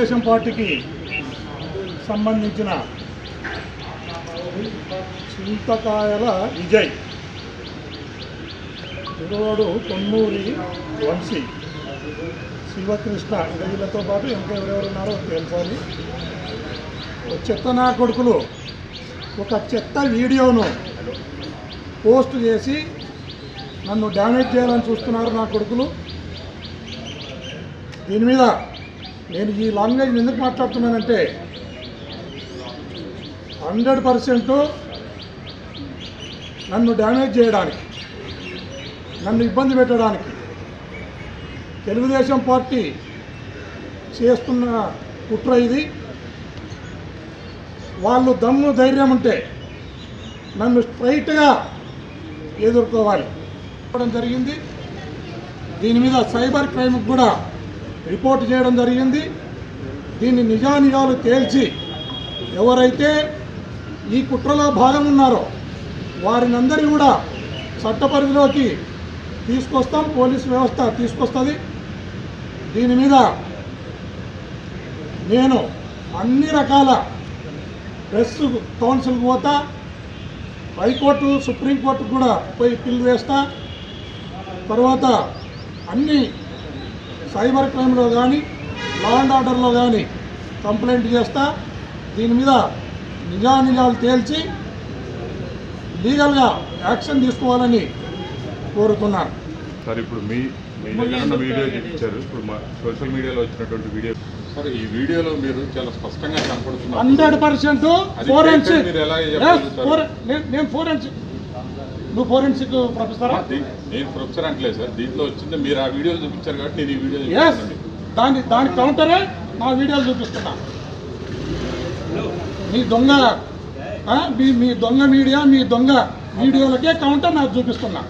తెలుగుదేశం పార్టీకి సంబంధించిన చింతకాయల విజయ్ ఇరువాడు కొన్నూరి వంశీ శివకృష్ణ ఇంకా వీళ్ళతో పాటు ఇంకా ఎవరెవరు ఉన్నారో తెలుసాలి ఒక చెత్త నా కొడుకులు ఒక చెత్త వీడియోను పోస్ట్ చేసి నన్ను డ్యామేజ్ చేయాలని చూస్తున్నారు నా కొడుకులు దీని మీద నేను ఈ లాంగ్వేజ్ ఎందుకు మాట్లాడుతున్నానంటే హండ్రెడ్ పర్సెంట్ నన్ను డ్యామేజ్ చేయడానికి నన్ను ఇబ్బంది పెట్టడానికి తెలుగుదేశం పార్టీ చేస్తున్న కుట్ర ఇది వాళ్ళు దమ్ము ధైర్యం ఉంటే నన్ను స్ట్రైట్గా ఎదుర్కోవాలి చెప్పడం జరిగింది దీని మీద సైబర్ క్రైమ్కి కూడా రిపోర్ట్ చేయడం జరిగింది దీన్ని నిజానిజాలు తేల్చి ఎవరైతే ఈ కుట్రలో భాగం ఉన్నారో వారిని అందరినీ కూడా చట్ట పరిధిలోకి తీసుకొస్తాం పోలీస్ వ్యవస్థ తీసుకొస్తుంది దీని మీద నేను అన్ని రకాల ప్రెస్ కౌన్సిల్కి పోతా హైకోర్టు సుప్రీంకోర్టు కూడా పోయి పిల్లు వేస్తా తర్వాత అన్ని సైబర్ క్రైమ్లో కానీ లా అండ్ ఆర్డర్లో కానీ కంప్లైంట్ చేస్తా దీని మీద నిజానిజాలు తేల్చి లీగల్గా యాక్షన్ తీసుకోవాలని కోరుతున్నాను సార్ ఇప్పుడు మీ మీ దగ్గర ఉన్న వీడియో చూపించారు ఇప్పుడు మా సోషల్ మీడియాలో వచ్చినటువంటి వీడియో సార్ ఈ వీడియోలో మీరు చాలా స్పష్టంగా కనపడుతున్నారు హండ్రెడ్ పర్సెంట్ అది ఫోరెన్సిక్ మీరు ఎలా చెప్పగలుగుతారు? నేను ఫోరెన్సిక్ నువ్వు ఫోరెన్సిక్ ప్రొఫెసరా దీ- నేను ప్రొఫెసర్ అంటలేదు సార్ దీంట్లో వచ్చింది మీరు ఆ వీడియో చూపించారు కాబట్టి నేను ఈ వీడియో ఎస్ చూపిస్తున్నాను దాని దాని కౌంటరే నా వీడియోలు చూపిస్తున్నా మీ దొంగ ఆ, మీ మీ దొంగ మీడియా మీ దొంగ వీడియోలకే కౌంటర్ నాకు చూపిస్తున్నా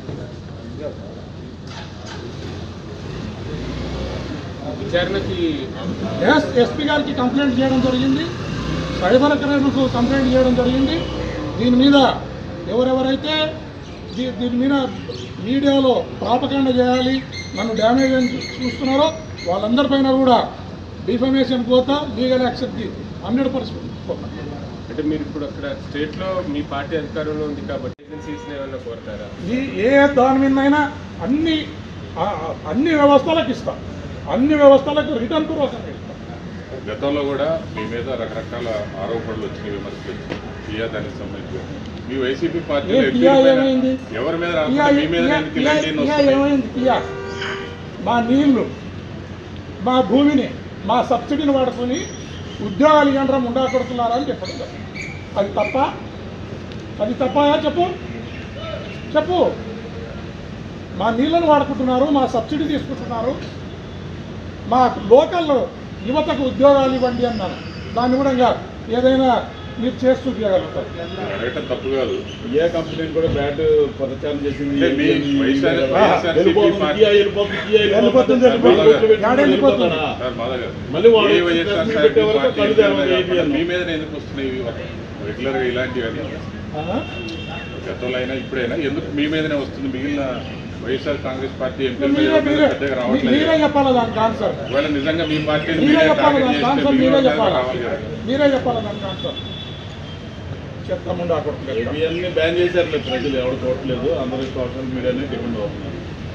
విచారణకి ఎస్ ఎస్పీ గారికి కంప్లైంట్ చేయడం జరిగింది సైబర్ క్రైమ్కు కంప్లైంట్ చేయడం జరిగింది దీని మీద ఎవరెవరైతే దీ- దీని మీద మీడియాలో ప్రాపకాండ చేయాలి నన్ను డ్యామేజ్ అని చూస్తున్నారో వాళ్ళందరిపైన కూడా డిఫమేషన్ కోత లీగల్ యాక్షన్కి హండ్రెడ్ పర్సెంట్ అంటే మీరు ఇప్పుడు అక్కడ స్టేట్ లో మీ పార్టీ అధికారంలో ఉంది కాబట్టి ఏజెన్సీస్ ఏమైనా కోరతారా ఈ ఏ దాని మీదైనా అన్ని ఆ, అన్ని వ్యవస్థలకు ఇస్తాం అన్ని వ్యవస్థలకు రిటర్న్ పూర్వకంగా ఇస్తాం గతంలో కూడా మీ మీద రకరకాల ఆరోపణలు వచ్చినాయి విమర్శలు వచ్చినాయి టీఆర్ దానికి సంబంధించి మీ వైసీపీ పార్టీ ఏ టీఆ ఏమైంది? ఎవరి మీద టీఆ రాకుండా మీ మీద టీఆ- ఎందుకు టీఆ- ఇలాంటివి టీఆ వస్తున్నాయి? ఏమైంది టీఆ మా నీళ్లు మా భూమిని మా సబ్సిడీని వాడుకొని ఉద్యోగాలు యంత్రం ఉండకూడుతున్నారని చెప్పడం జరిగింది. అది తప్ప అది తప్ప చెప్పు చెప్పు మా నీళ్ళను వాడుకుంటున్నారు మా సబ్సిడీ తీసుకుంటున్నారు మా లోకల్ యువతకు ఉద్యోగాలు ఇవ్వండి అన్నాను దాన్ని కూడా ఇంకా ఏదైనా మీరు చేసి చూపించగలుగుతారు అడగటం తప్పు కాదు ఏ కంపెనీ కూడా బ్యాట్ ప్రచారం చేసింది అంటే మీ వైఎస్ఆర్ వైఎస్ఆర్ వెళ్ళిపోతుంది, పార్టీ- కియా వెళ్ళిపోతుంది, కియా వెళ్ళిపోతుంది, వెళ్ళిపోతుంది. వెళ్ళిపోతుంది. మళ్ళీ వెళ్ళిపోతుంది. వెళ్ళిపోతాడా? సార్ మాధవ్ గారు మళ్ళీ వాడు ఏ వైఎస్ఆర్ వచ్చి పార్టీ పెట్టే వరకు పార్టీ కళ్ళు తెరవదు, కాకుండా ఏపీఎల్. మీ మీద ఎందుకు వస్తున్నాయి ఇవి రెగ్యులర్ గా ఇలాంటివన్నీ ఆ? గతంలో అయినా ఇప్పుడైనా ఎందుకు మీ మీదనే వస్తుంది మిగిలిన వైఎస్ఆర్ కాంగ్రెస్ పార్టీ ఎంపీల మీద మీరే ఎవరి మీద మీరే పెద్దగా మీరే రావట్లేదు చెప్పాలి దానికి ఆన్సర్ ఒకవేళ నిజంగా మీ పార్టీని మీరే మీరే చెప్పాలి టార్గెట్ దానికి చేస్తే ఆన్సర్ మిగిలిన మీరే వాళ్ళందరూ చెప్పాలి రావాలి కదా మీరే చెప్పాలి దానికి ఆన్సర్ చెప్తాముండా కొడుకు ఏబిఎన్ ని బ్యాన్ చేశారులే ప్రజలు ఎవరు చూడట్లేదు అందరూ సోషల్ మీడియానే డిపెండ్ అవుతున్నారు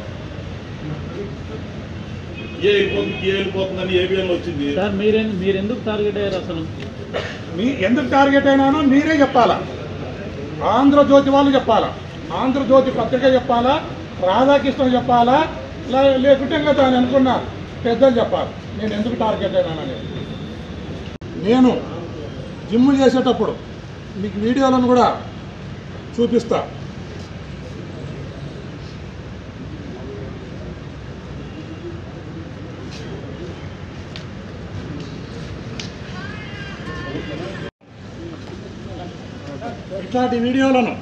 ఏ వెళ్ళిపోతుంది కియా వెళ్ళిపోతుందని ఏబిఎన్ వచ్చింది సార్ మీరే మీరు ఎందుకు టార్గెట్ అయ్యారు అసలు మీ ఎందుకు టార్గెట్ అయినానో మీరే చెప్పాలా ఆంధ్రజ్యోతి వాళ్ళు చెప్పాలా ఆంధ్రజ్యోతి పత్రిక చెప్పాలా రాధాకృష్ణ చెప్పాలా లే- లేకుంటే ఇంకా దాన్ని అనుకున్న పెద్దలు చెప్పాలి నేను ఎందుకు టార్గెట్ అయినాననేది నేను జిమ్ చేసేటప్పుడు మీకు వీడియోలను కూడా చూపిస్తా ఇట్లాంటి వీడియోలను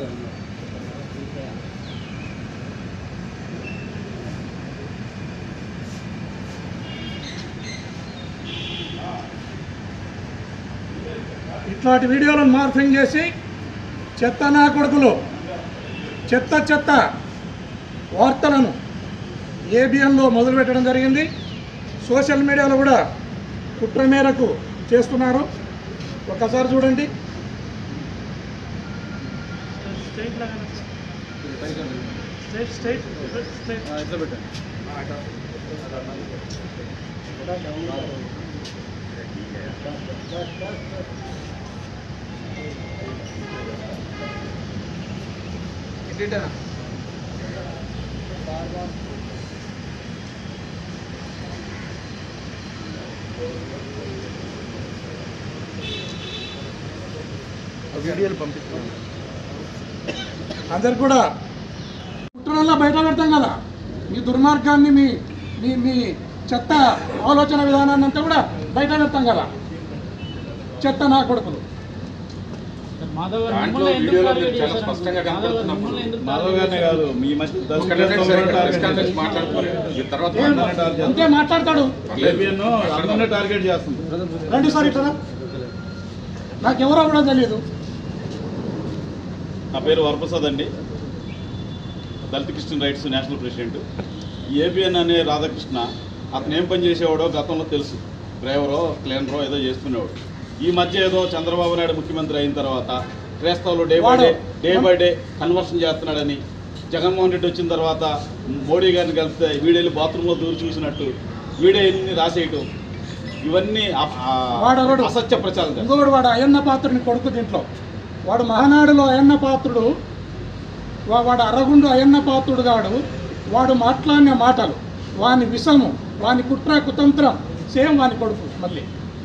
ఇట్లాంటి వీడియోలను మార్ఫింగ్ చేసి చెత్త నా కొడుకులు చెత్త చెత్త వార్తలను ఏబిఎన్లో మొదలుపెట్టడం జరిగింది సోషల్ మీడియాలో కూడా కుట్ర మేరకు చేస్తున్నారు ఒకసారి చూడండి అందరు కూడా కుట్రల్లో బయట పెడతాం కదా మీ దుర్మార్గాన్ని మీ మీ మీ చెత్త ఆలోచన విధానాన్ని అంతా కూడా బయట పెడతాం కదా చెత్త నా కొడుకులు మాధవ్ గారు దాంట్లో మిమ్మల్ని ఎందుకు వీడియోలో టార్గెట్ చాలా చేశారు? స్పష్టంగా మాధవ్ గారు కనపడుతున్నప్పుడు మిమ్మల్ని ఎందుకు మాధవ్ టార్గెట్ గారినే కాదు మీ మధ్య దళిత ఒక్క నిమిషం సరే, టార్గెట్ డిస్కషన్ చేస్తుంది. మాట్లాడుకోవాలి ఈ తర్వాత ఏం మాట్లాడండి. అంతే మాట్లాడతాడు ఏబిఎన్ అందరినీ టార్గెట్ చేస్తుంది రండి సార్ ఇట్లా నాకు ఎవరో కూడా తెలియదు నా పేరు వరప్రసాద్ అండి Dalit Christian rights national president ఈ ఏబిఎన్ అనే రాధాకృష్ణ అతను ఏం పని చేసేవాడో గతంలో తెలుసు డ్రైవరో క్లీనరో ఏదో చేసుకునేవాడు ఈ మధ్య ఏదో చంద్రబాబు నాయుడు ముఖ్యమంత్రి అయిన తర్వాత క్రైస్తవులు day by day day by day conversion చేస్తున్నాడని జగన్మోహన్ రెడ్డి వచ్చిన తర్వాత మోడీ గారిని కలిస్తే వీడెళ్ళి బాత్రూంలో దూరి చూసినట్టు వీడే ఎన్ని రాసేయటం ఇవన్నీ అ- ఆ- వాడెవడు? అసత్య ప్రచారం చేస్తారు. ఇంకొకడు వాడు అయ్యన్న పాత్రుని కొడుకు దీంట్లో వాడు మహానాడులో అయ్యన్న పాత్రుడు వా- వాడు అరగుండు అయ్యన్న పాత్రుడు గాడు వాడు మాట్లాడిన మాటలు వాని విషము వాని కుట్ర కుతంత్రం సేమ్ వాని కొడుకు మళ్ళీ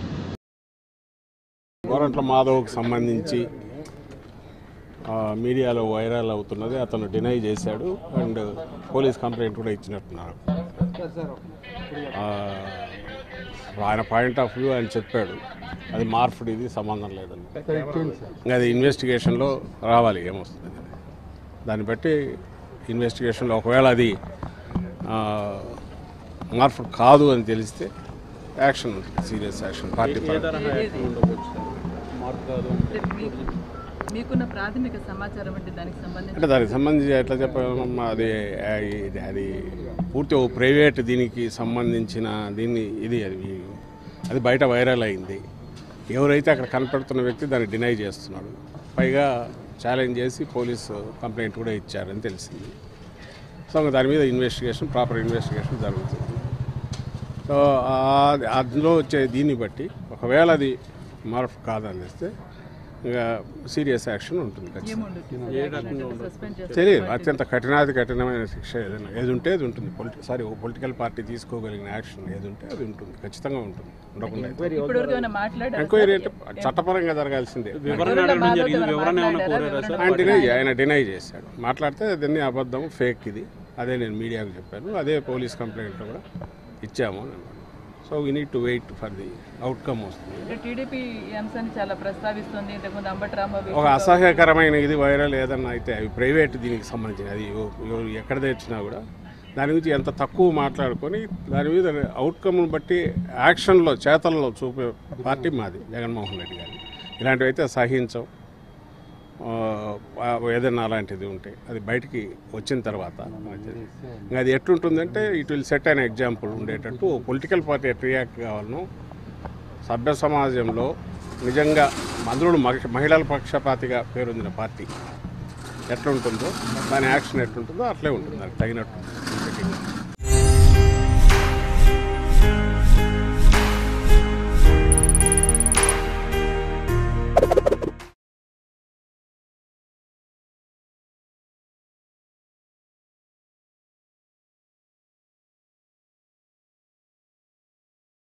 గోరంట్ల మాధవ్కి సంబంధించి ఆ, మీడియాలో వైరల్ అవుతున్నది అతను డినై చేశాడు అండ్ పోలీస్ కంప్లైంట్ కూడా ఇచ్చినట్టున్నారు ఆ, ఆయన పాయింట్ ఆఫ్ వ్యూ ఆయన చెప్పాడు అది మార్ఫుడ్ ఇది సంబంధం లేదని ఇంకా అది ఇన్వెస్టిగేషన్లో రావాలి ఏమొస్తుంది దాన్ని బట్టి ఇన్వెస్టిగేషన్లో ఒకవేళ అది మార్ఫుడ్ కాదు అని తెలిస్తే యాక్షన్ ఉంటుంది సీరియస్ యాక్షన్ పార్టీ పరంగా. మీకు- మీకున్న ప్రాథమిక సమాచారం అంటే దానికి సంబంధించి అంటే దానికి సంబంధించి ఎట్లా చెప్పాలమ్మా అది ఆ, ఇది- అది పూర్తి ఓ ప్రైవేట్ దీనికి సంబంధించిన దీన్ని ఇది అది అది బయట వైరల్ అయింది ఎవరైతే అక్కడ కనపడుతున్న వ్యక్తి దాన్ని డినై చేస్తున్నాడు పైగా ఛాలెంజ్ చేసి పోలీసు కంప్లైంట్ కూడా ఇచ్చారని తెలిసింది సో ఇంకా దాని మీద ఇన్వెస్టిగేషన్ ప్రాపర్ ఇన్వెస్టిగేషన్ జరుగుతుంది సో ఆ- అందులో వచ్చే దీన్ని బట్టి ఒకవేళ అది మార్పు కాదనిస్తే ఇంకా సీరియస్ యాక్షన్ ఉంటుంది ఖచ్చితంగా ఏముండదు సస్పెండ్ చేస్తారు తెలియదు అత్యంత కఠినాది కఠినమైన శిక్ష ఏదైనా ఏది ఉంటే అది ఉంటుంది పొలిటి సారీ ఒక పొలిటికల్ పార్టీ తీసుకోగలిగిన యాక్షన్ ఏది ఉంటే అది ఉంటుంది ఖచ్చితంగా ఉంటుంది ఉండకుండా అయితే. ఇప్పటివరకు ఏమైనా మాట్లాడారా ఎంక్వైరీ అంటే చట్టపరంగా జరగాల్సిందే వివరణ అడగడం మాట్లాడారా ఆయన డినై ఆయన డినై చేశాడు మాట్లాడితే అదన్నీ అబద్ధం ఫేక్ ఇది అదే నేను మీడియాకు చెప్పాను అదే పోలీస్ కంప్లైంట్లో కూడా ఇచ్చాము అని అన్నాడు so we need to wait for the outcome వస్తుంది అంటే టీడీపీ ఈ అంశాన్ని చాలా ప్రస్తావిస్తుంది ఇంతకుముందు అంబటి రాంబాబు ఒక అసహ్యకరమైన ఇది వైరల్ ఏదన్నా అయితే అవి ప్రైవేట్ దీనికి సంబంధించి అది ఎవ- ఎవరు ఎక్కడ తెచ్చినా కూడా దాని గురించి ఎంత తక్కువ మాట్లాడుకొని దాని మీద అవుట్కమ్ను బట్టి యాక్షన్లో చేతల్లో చూపే పార్టీ మాది జగన్మోహన్ రెడ్డి గారి ఇలాంటివి అయితే సహించం ఆ, ఆ, ఏదైనా అలాంటిది ఉంటే అది బయటికి వచ్చిన తర్వాత ఇంకా అది ఎట్లుంటుందంటే it will set an example ఉండేటట్టు పొలిటికల్ పార్టీ ఎట్ రియాక్ట్ కావాలను సభ్య సమాజంలో నిజంగా మందులు మహిళల పక్షపాతిగా పేరొందిన పార్టీ ఎట్లుంటుందో దాని యాక్షన్ ఎట్లుంటుందో అట్లే ఉంటుంది దానికి తగినట్టు